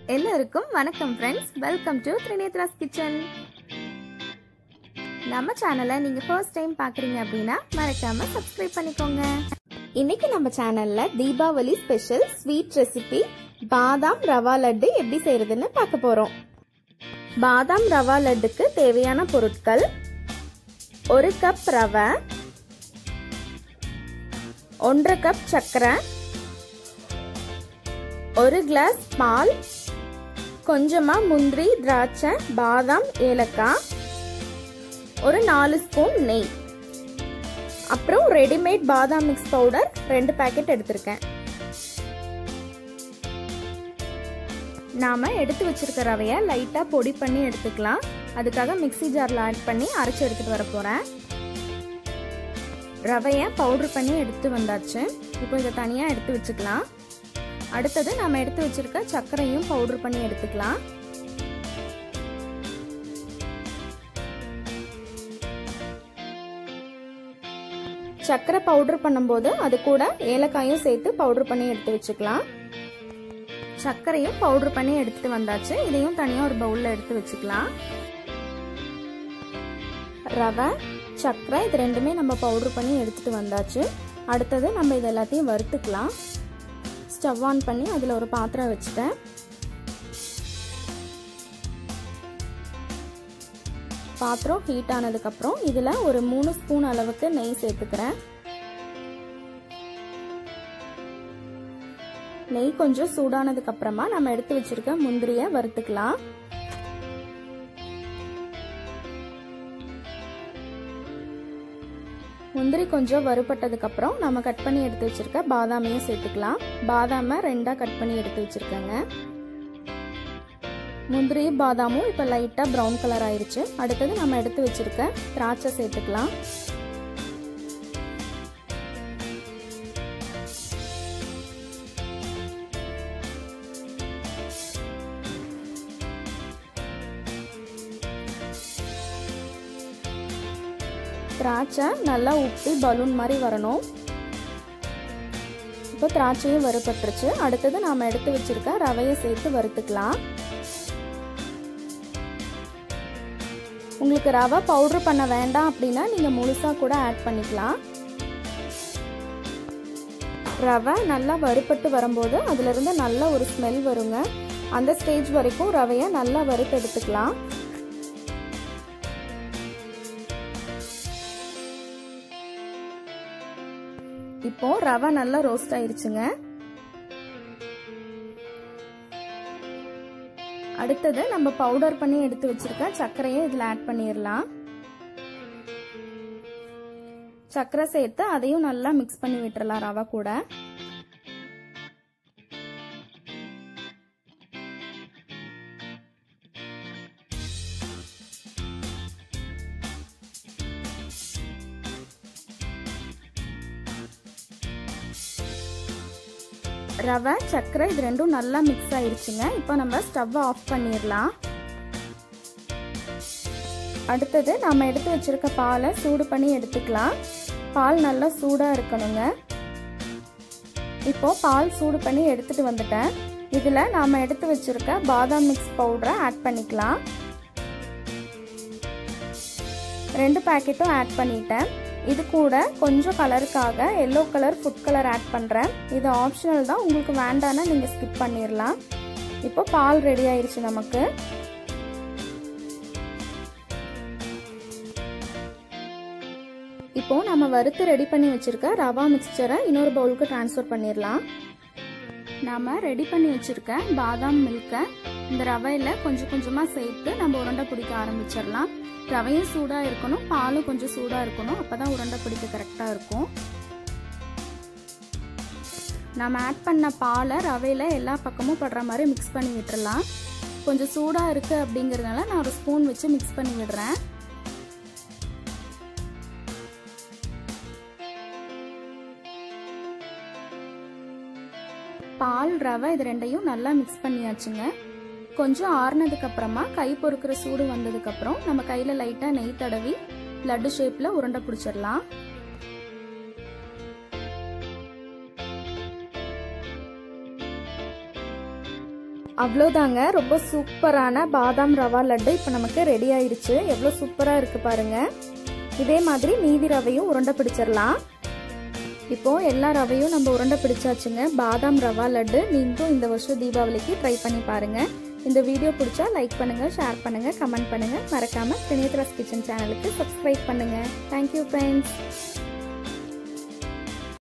எல்லாருக்கும் வணக்கம் friends welcome to Trinetra's kitchen நம்ம சேனலை நீங்க ஃபர்ஸ்ட் டைம் பாக்குறீங்க அப்படின்னா மறக்காம சப்ஸ்கிரைப் பண்ணிக்கோங்க இன்னைக்கு நம்ம சேனல்ல தீபாவளி ஸ்பெஷல் ஸ்வீட் ரெசிபி பாதாம் ரவா லட்டு எப்படி செய்யறதுன்னு பார்க்க போறோம் பாதாம் ரவா லட்டுக்கு தேவையான பொருட்கள் ஒரு கப் ரவை ஒன்றரை கப் சர்க்கரை ஒரு கிளாஸ் பால் கொஞ்சமா முந்திரி திராட்சை பாதாம் ஏலக்காய் ஒரு நாலு ஸ்பூன் நெய் அப்புறம் ரெடிமேட் பாதாம் மிக்ஸ் பவுடர் ரெண்டு பேக்கெட் எடுத்திருக்கேன் நாம எடுத்து வச்சிருக்க ரவைய லைட்டா பொடி பண்ணி எடுத்துக்கலாம் அதுக்காக மிக்சி ஜார்ல ஆட் பண்ணி அரைச்சு எடுத்துட்டு வர போறேன் ரவைய பவுடர் பண்ணி எடுத்து வந்தாச்சு இப்போ இதை தனியா எடுத்து வச்சுக்கலாம் அடுத்தது நம்ம எடுத்து வச்சிருக்க சர்க்கரையும் பவுடர் பண்ணி எடுத்துக்கலாம் சர்க்கரை பவுடர் பண்ணும்போது அது கூட ஏலக்காயும் சேர்த்து பவுடர் பண்ணி எடுத்து வச்சுக்கலாம் சர்க்கரையும் பவுடர் பண்ணி எடுத்துட்டு வந்தாச்சு இதையும் தனியா ஒரு பவுல்ல எடுத்து வச்சுக்கலாம் ரவை சர்க்கரை இது ரெண்டுமே நம்ம பவுடர் பண்ணி எடுத்துட்டு வந்தாச்சு அடுத்தது நம்ம இது எல்லாத்தையும் வறுத்துக்கலாம் ஸ்டவ் ஆன் பண்ணி அதில் ஒரு பாத்திரம் வச்சுட்டேன் பாத்திரம் ஹீட் ஆனதுக்கப்புறம் இதில் ஒரு மூணு ஸ்பூன் அளவுக்கு நெய் சேர்த்துக்கிறேன் நெய் கொஞ்சம் சூடானதுக்கு அப்புறமா நம்ம எடுத்து வச்சிருக்க முந்திரிய வறுத்துக்கலாம் முந்திரி கொஞ்சம் வறுபட்டதுக்கு அப்புறம் நம்ம கட் பண்ணி எடுத்து வச்சிருக்க பாதாமையும் சேர்த்துக்கலாம் பாதாம ரெண்டா கட் பண்ணி எடுத்து வச்சிருக்கேங்க முந்திரி பாதாமும் இப்போ லைட்டாக ப்ரௌன் கலர் ஆயிருச்சு அடுத்தது நம்ம எடுத்து வச்சிருக்க திராட்சை சேர்த்துக்கலாம் திராட்சை நல்லா உப்பி பலூன் மாதிரி வரணும் இப்போ திராட்சையும் வறுபட்டுருச்சு அடுத்தது நாம் எடுத்து வச்சிருக்க ரவையை சேர்த்து வறுத்துக்கலாம் உங்களுக்கு ரவை பவுடர் பண்ண வேண்டாம் அப்படின்னா நீங்கள் முழுசாக கூட ஆட் பண்ணிக்கலாம் ரவை நல்லா வறுபட்டு வரும்போது அதுலேருந்து நல்ல ஒரு ஸ்மெல் வருங்க அந்த ஸ்டேஜ் வரைக்கும் ரவையை நல்லா வறுத்து எடுத்துக்கலாம் இப்போ ரவை நல்லா ரோஸ்ட் ஆயிருச்சுங்க அடுத்தது நம்ம பவுடர் பண்ணி எடுத்து வச்சிருக்க சர்க்கரையை இதில் ஆட் பண்ணிடலாம் சர்க்கரை சேர்த்து அதையும் நல்லா மிக்ஸ் பண்ணி விட்டுறலாம் ரவை கூட ரவை சர்க்கரை இது ரெண்டும் நல்லா மிக்ஸ் ஆயிருச்சுங்க இப்போ நம்ம ஸ்டவ் ஆஃப் பண்ணிடலாம் அடுத்தது நம்ம எடுத்து வச்சிருக்க பாலை சூடு பண்ணி எடுத்துக்கலாம் பால் நல்லா சூடாக இருக்கணுங்க இப்போ பால் சூடு பண்ணி எடுத்துட்டு வந்துட்டேன் இதில் நாம் எடுத்து வச்சிருக்க பாதாம் மிக்ஸ் பவுடரை ஆட் பண்ணிக்கலாம் ரெண்டு பேக்கெட்டும் ஆட் பண்ணிட்டேன் இது கூட கொஞ்சம் கலருக்காக yellow colour food colour add பண்ணுறேன் இது ஆப்ஷனல் தான் உங்களுக்கு வேண்டான்னா நீங்கள் ஸ்கிப் பண்ணிடலாம் இப்போ பால் ரெடி ஆயிடுச்சு நமக்கு இப்போ நம்ம வறுத்து ரெடி பண்ணி வச்சிருக்க ரவா மிக்சரை இன்னொரு பவுலுக்கு டிரான்ஸ்ஃபர் பண்ணிடலாம் நாம ரெடி பண்ணி வச்சிருக்க பாதாம் மில்கை இந்த ரவையில் கொஞ்சம் கொஞ்சமாக சேர்த்து நம்ம உருண்டை பிடிக்க ஆரம்பிச்சிடலாம் ரவையும் சூடாக இருக்கணும் பாலும் கொஞ்சம் சூடாக இருக்கணும் அப்போ தான் உருண்டை பிடிக்க கரெக்டாக இருக்கும் நம்ம ஆட் பண்ண பாலை ரவையில் எல்லா பக்கமும் படுற மாதிரி மிக்ஸ் பண்ணி விட்டுறலாம் கொஞ்சம் சூடாக இருக்குது அப்படிங்கிறதுனால நான் ஒரு ஸ்பூன் வச்சு மிக்ஸ் பண்ணி விடுறேன் பால் ரவை இது ரெண்டையும் நல்லா மிக்ஸ் பண்ணியாச்சுங்க கொஞ்சம் ஆறுனதுக்கு அப்புறமா கை பொறுக்கிற சூடு வந்ததுக்கு அப்புறம் நம்ம கையில லைட்டா நெய் தடவி லட்டு ஷேப்ல உருண்டை பிடிச்சிடலாம் அவ்வளோதாங்க ரொம்ப சூப்பரான பாதாம் ரவா லட்டு இப்போ நமக்கு ரெடி ஆயிடுச்சு எவ்வளோ சூப்பராக இருக்கு பாருங்க இதே மாதிரி மீதி ரவையும் உருண்டை பிடிச்சிடலாம் இப்போ எல்லா ரவையும் நம்ம உருண்டை பிடிச்சாச்சுங்க பாதாம் ரவா லட்டு நீங்களும் இந்த வருஷம் தீபாவளிக்கு ட்ரை பண்ணி பாருங்க இந்த வீடியோ பிடிச்சா லைக் பண்ணுங்க ஷேர் பண்ணுங்க கமெண்ட் பண்ணுங்க மறக்காம தினேத்ராஸ் கிச்சன் சேனலுக்கு சப்ஸ்கிரைப் பண்ணுங்க தேங்க்யூ ஃப்ரெண்ட்ஸ்